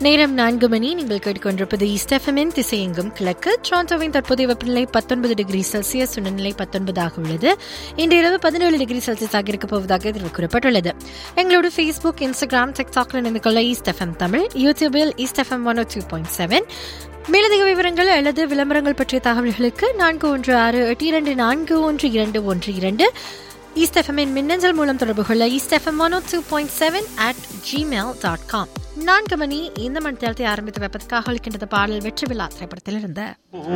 நேரம் நான்கு மணி நீங்கள் கேட்டுக்கொண்டிருப்பது ஸ்டெஃபமின் திசையெங்கும் கிழக்கு டொரண்டோவின் தற்போதைய வெப்பநிலை பத்தொன்பது டிகிரி செல்சியஸ் சுடநிலை பத்தொன்பதாக உள்ளது இன்று இரவு பதினேழு டிகிரி செல்சியஸாக இருக்கப் போவதாக இதில் கூறப்பட்டுள்ளது எங்களோட ஃபேஸ்புக் இன்ஸ்டாகிராம் டிக்டாக்ல இணைந்து கொள்ள ஈஸ்டெஃபம் தமிழ் யூடியூபில் east FM one two point seven மேலதிக விவரங்கள் அல்லது விளம்பரங்கள் பற்றிய தகவல்களுக்கு நான்கு ஒன்று ஆறு எட்டு இரண்டு நான்கு ஒன்று இரண்டு ஒன்று இரண்டு ஈஸ்டெஃபமின் மின்னஞ்சல் மூலம் தொடர்பு கொள்ள east FM one two point seven at Gmail dot com நான்கு மணி இந்த மணி தேர்தலை ஆரம்பித்து வைப்பதற்காக இருக்கின்றது பாடல் வெற்றி விழா திரைப்படத்திலிருந்து